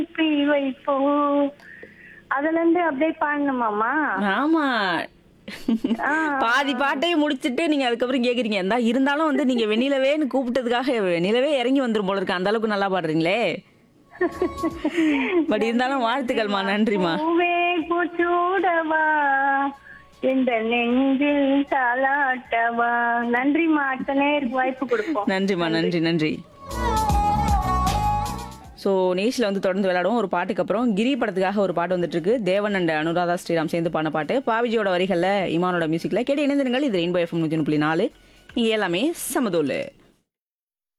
அனுப்பி வைப்போம் அதுல இருந்து அப்படியே பாடணுமாமா ஆமா ஆ. பாதி பாட்டையும் முடிச்சிட்டு நீங்க அதுக்கப்புறம் கேக்குறீங்க இருந்தா இருந்தாலும் வந்து நீங்க வெண்ணிலவேன்னு கூப்பிட்டதுக்காக வெண்ணிலவே இறங்கி வந்துரும் போல இருக்கு அந்த அளவுக்கு நல்லா பாடுறீங்களே பட் இருந்தாலும் வாழ்த்துக்கள்மா நன்றிமா பூவே பூச்சூடவா இந்த நெஞ்சில் தாளாட்டவா நன்றிம்மா அடுத்த நேருக்கு வாய்ப்பு கொடுப்போம் நன்றிம்மா நன்றி நன்றி ஸோ நேஷில் வந்து தொடர்ந்து விளையாடுவோம் ஒரு பாட்டுக்கு அப்புறம் கிரி படத்துக்காக ஒரு பாட்டு வந்துட்டு இருக்கு தேவன் அண்ட் அனுராதா ஸ்ரீராம் சேர்ந்து பாடின பாட்டு பாவிஜியோட வரிகளில் இமானோட மியூசிக்கில் கேட்டு இணைந்திருங்கள் இது ரெயின்போ எஃப்எம் நூற்றி புள்ளி நாலு இங்கே எல்லாமே சமதோல்